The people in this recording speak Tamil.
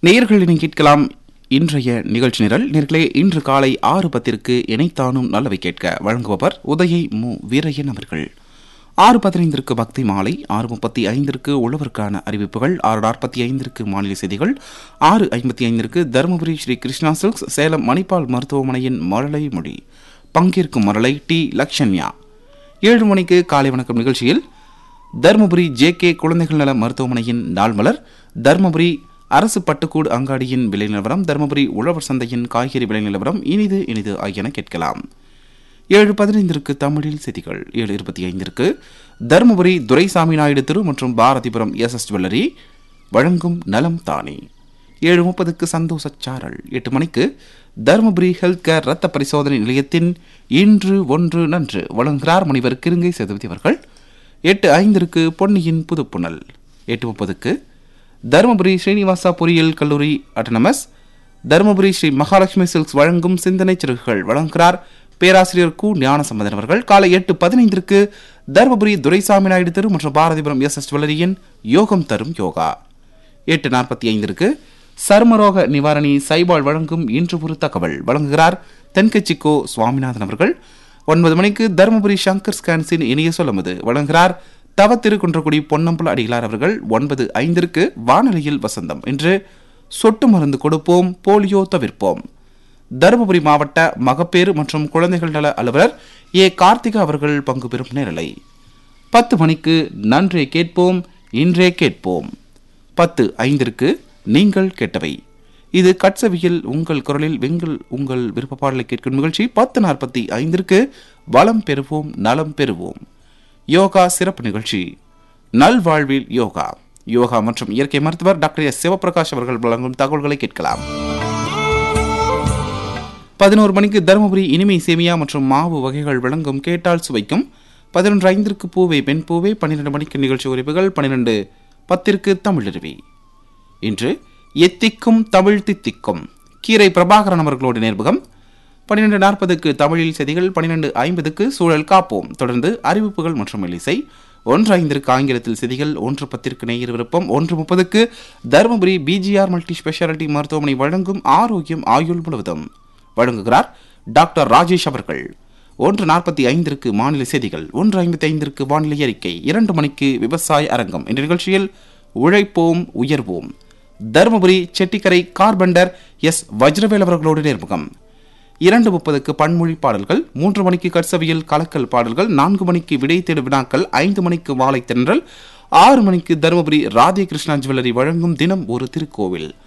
நேயர்களிடம் கேட்கலாம் இன்றைய நிகழ்ச்சி நிரல் நேர்களே இன்று காலை ஆறு பத்திற்கு இணைத்தானும் நல்லவை கேட்க வழங்குபவர் உதயை மு வீரையன் அவர்கள் ஆறு பதினைந்திற்கு பக்தி மாலை ஆறு முப்பத்தி ஐந்திற்கு உழவருக்கான அறிவிப்புகள் ஆறு நாற்பத்தி ஐந்திற்கு மாநில செய்திகள் ஆறு ஐம்பத்தி ஐந்திற்கு தருமபுரி ஸ்ரீ கிருஷ்ணா சில்க்ஸ் சேலம் மணிப்பால் மருத்துவமனையின் மழலை மொழி பங்கேற்கும் மரலை டி லக்ஷன்யா ஏழு மணிக்கு காலை வணக்கம் நிகழ்ச்சியில் தருமபுரி ஜே கே குழந்தைகள் நல மருத்துவமனையின் நாள் மலர் தருமபுரி அரசு பட்டுக்கூடு அங்காடியின் விலை நிலவரம் தருமபுரி உழவர் சந்தையின் காய்கறி விலை நிலவரம் இனிது இனிது ஆகியன கேட்கலாம் ஏழு பதினைந்திற்கு தமிழில் செய்திகள் ஏழு இருபத்தி ஐந்திற்கு தருமபுரி துரைசாமி நாயுடு திரு மற்றும் பாரதிபுரம் எஸ் எஸ் ஜுவல்லரி வழங்கும் நலம் தானே ஏழு முப்பதுக்கு சந்தோஷ சாரல் எட்டு மணிக்கு தருமபுரி ஹெல்த் கேர் ரத்த பரிசோதனை நிலையத்தின் இன்று ஒன்று நன்று வழங்குகிறார் முனிவர் கிருங்கை சேதுபதி அவர்கள் எட்டு ஐந்திற்கு பொன்னியின் புதுப்புணல் எட்டு முப்பதுக்கு தருமபுரி ஸ்ரீனிவாசா பொறியியல் கல்லூரி அட்டனமஸ் தருமபுரி ஸ்ரீ மகாலட்சுமி சில்க்ஸ் வழங்கும் சிந்தனை சிறுகுகள் வழங்குகிறார் பேராசிரியர் கு ஞானசம்பந்தன் அவர்கள் காலை எட்டு பதினைந்திற்கு தருமபுரி துரைசாமி நாயுடு தெரு மற்றும் பாரதிபுரம் எஸ் எஸ் ஜுவல்லரியின் யோகம் தரும் யோகா எட்டு நாற்பத்தி ஐந்திற்கு சர்மரோக நிவாரணி சைபால் வழங்கும் இன்று ஒரு தகவல் வழங்குகிறார் தென்கட்சிக்கோ சுவாமிநாதன் அவர்கள் ஒன்பது மணிக்கு தருமபுரி சங்கர் ஸ்கான்ஸின் இணைய சொல்லமுது வழங்குகிறார் தவ திருக்குன்றக்குடி பொன்னம்பல அடிகளார் அவர்கள் ஒன்பது ஐந்திற்கு வானொலியில் வசந்தம் என்று சொட்டு மருந்து கொடுப்போம் போலியோ தவிர்ப்போம் தருமபுரி மாவட்ட மகப்பேறு மற்றும் குழந்தைகள் நல அலுவலர் ஏ கார்த்திகா அவர்கள் பங்கு பெறும் நேரலை பத்து மணிக்கு நன்றே கேட்போம் இன்றே கேட்போம் பத்து ஐந்திற்கு நீங்கள் கேட்டவை இது கட்சவியில் உங்கள் குரலில் வெங்கல் உங்கள் விருப்ப பாடலை கேட்கும் நிகழ்ச்சி பத்து நாற்பத்தி ஐந்திற்கு வளம் பெறுவோம் நலம் பெறுவோம் யோகா சிறப்பு நிகழ்ச்சி நல்வாழ்வில் யோகா யோகா மற்றும் இயற்கை மருத்துவர் டாக்டர் எஸ் சிவபிரகாஷ் அவர்கள் வழங்கும் தகவல்களை கேட்கலாம் பதினோரு மணிக்கு தருமபுரி இனிமை சேமியா மற்றும் மாவு வகைகள் வழங்கும் கேட்டால் சுவைக்கும் பதினொன்று ஐந்திற்கு பூவே பெண் பூவே பன்னிரெண்டு மணிக்கு நிகழ்ச்சி உரிப்புகள் பன்னிரெண்டு பத்திற்கு தமிழருவி இன்று எத்திக்கும் தமிழ் தித்திக்கும் கீரை பிரபாகரன் அவர்களோடு நேர்முகம் பன்னிரெண்டு நாற்பதுக்கு தமிழில் செய்திகள் பன்னிரெண்டு ஐம்பதுக்கு சூழல் காப்போம் தொடர்ந்து அறிவிப்புகள் மற்றும் மெல்லிசை ஒன்று ஐந்திற்கு ஆங்கிலத்தில் செய்திகள் ஒன்று பத்திற்கு நேயர் விருப்பம் ஒன்று முப்பதுக்கு தருமபுரி பிஜிஆர் மல்டி ஸ்பெஷாலிட்டி மருத்துவமனை வழங்கும் ஆரோக்கியம் ஆயுள் முழுவதும் வழங்குகிறார் டாக்டர் ராஜேஷ் அவர்கள் ஒன்று நாற்பத்தி ஐந்திற்கு மாநில செய்திகள் ஒன்று ஐம்பத்தி ஐந்திற்கு வானிலை அறிக்கை இரண்டு மணிக்கு விவசாய அரங்கம் என்ற நிகழ்ச்சியில் உழைப்போம் உயர்வோம் தருமபுரி செட்டிக்கரை கார்பெண்டர் எஸ் வஜ்ரவேல் அவர்களோடு நேர்முகம் இரண்டு முப்பதுக்கு பன்மொழி பாடல்கள் மூன்று மணிக்கு கட்சவியல் கலக்கல் பாடல்கள் நான்கு மணிக்கு விடை தேடு வினாக்கள் ஐந்து மணிக்கு வாழை தென்றல் ஆறு மணிக்கு தருமபுரி ராதே கிருஷ்ணா ஜுவல்லரி வழங்கும் தினம் ஒரு திருக்கோவில்